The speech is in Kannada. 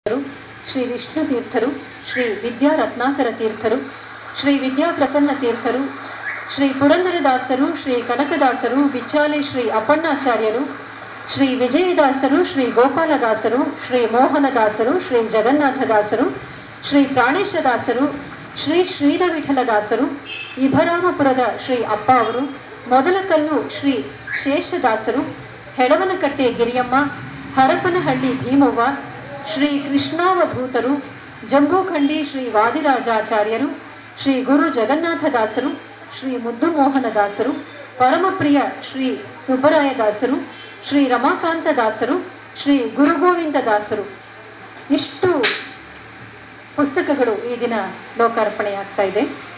ಶ್ರೀ ವಿಷ್ಣು ತೀರ್ಥರು ಶ್ರೀ ವಿದ್ಯಾ ರತ್ನಾಕರ ತೀರ್ಥರು ಶ್ರೀ ವಿದ್ಯಾ ಪ್ರಸನ್ನ ತೀರ್ಥರು ಶ್ರೀ ಪುರಂದರದಾಸರು ಶ್ರೀ ಕನಕದಾಸರು ಬಿಚ್ಚಾಲಿ ಶ್ರೀ ಅಪ್ಪಣ್ಣಾಚಾರ್ಯರು ಶ್ರೀ ವಿಜಯದಾಸರು ಶ್ರೀ ಗೋಪಾಲದಾಸರು ಶ್ರೀ ಮೋಹನದಾಸರು ಶ್ರೀ ಜಗನ್ನಾಥದಾಸರು ಶ್ರೀ ಪ್ರಾಣೇಶದಾಸರು ಶ್ರೀ ಶ್ರೀರವಿಠಲದಾಸರು ಇಭರಾಮಪುರದ ಶ್ರೀ ಅಪ್ಪ ಅವರು ಮೊದಲಕಲ್ಲು ಶ್ರೀ ಶೇಷದಾಸರು ಹೆಳವನಕಟ್ಟೆ ಗಿರಿಯಮ್ಮ ಹರಪನಹಳ್ಳಿ ಭೀಮವ್ವ ಶ್ರೀ ಕೃಷ್ಣಾವಧೂತರು ಜಂಬೂಖಂಡಿ ಶ್ರೀ ವಾದಿರಾಜಾಚಾರ್ಯರು ಶ್ರೀ ಗುರು ಜಗನ್ನಾಥದಾಸರು ಶ್ರೀ ಮುದ್ದುಮೋಹನದಾಸರು ಪರಮಪ್ರಿಯ ಶ್ರೀ ಸುಬ್ಬರಾಯದಾಸರು ಶ್ರೀ ರಮಾಕಾಂತದಾಸರು ಶ್ರೀ ಗುರುಗೋವಿಂದದಾಸರು ಇಷ್ಟು ಪುಸ್ತಕಗಳು ಈ ದಿನ ಲೋಕಾರ್ಪಣೆಯಾಗ್ತಾ ಇದೆ